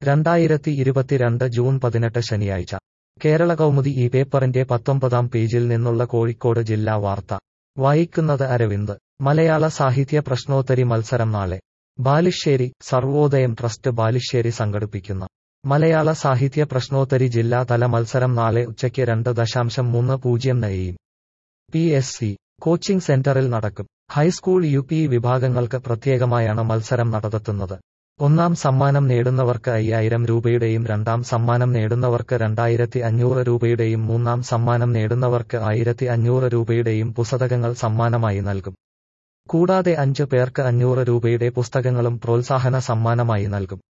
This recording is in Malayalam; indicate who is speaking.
Speaker 1: രണ്ടായിരത്തി ഇരുപത്തിരണ്ട് ജൂൺ പതിനെട്ട് ശനിയാഴ്ച കേരള കൗമുദി ഈ പേപ്പറിന്റെ പത്തൊമ്പതാം പേജിൽ നിന്നുള്ള കോഴിക്കോട് ജില്ലാ വാർത്ത വായിക്കുന്നത് അരവിന്ദ് മലയാള സാഹിത്യ പ്രശ്നോത്തരി മത്സരം നാളെ ബാലുശ്ശേരി സർവോദയം ട്രസ്റ്റ് ബാലുശ്ശേരി സംഘടിപ്പിക്കുന്ന മലയാള സാഹിത്യ പ്രശ്നോത്തരി ജില്ലാതല മത്സരം നാളെ ഉച്ചയ്ക്ക് രണ്ട് ദശാംശം മൂന്ന് പൂജ്യം നയെയും പി എസ് സി കോച്ചിംഗ് സെന്ററിൽ നടക്കും ഹൈസ്കൂൾ യു പി വിഭാഗങ്ങൾക്ക് പ്രത്യേകമായാണ് മത്സരം നടത്തുന്നത് ഒന്നാം സമ്മാനം നേടുന്നവർക്ക് അയ്യായിരം രൂപയുടെയും രണ്ടാം സമ്മാനം നേടുന്നവർക്ക് രണ്ടായിരത്തി അഞ്ഞൂറ് രൂപയുടെയും മൂന്നാം സമ്മാനം നേടുന്നവർക്ക് ആയിരത്തി അഞ്ഞൂറ് രൂപയുടെയും പുസ്തകങ്ങൾ സമ്മാനമായി നൽകും കൂടാതെ അഞ്ചു പേർക്ക് അഞ്ഞൂറ് രൂപയുടെ പുസ്തകങ്ങളും പ്രോത്സാഹന സമ്മാനമായി നൽകും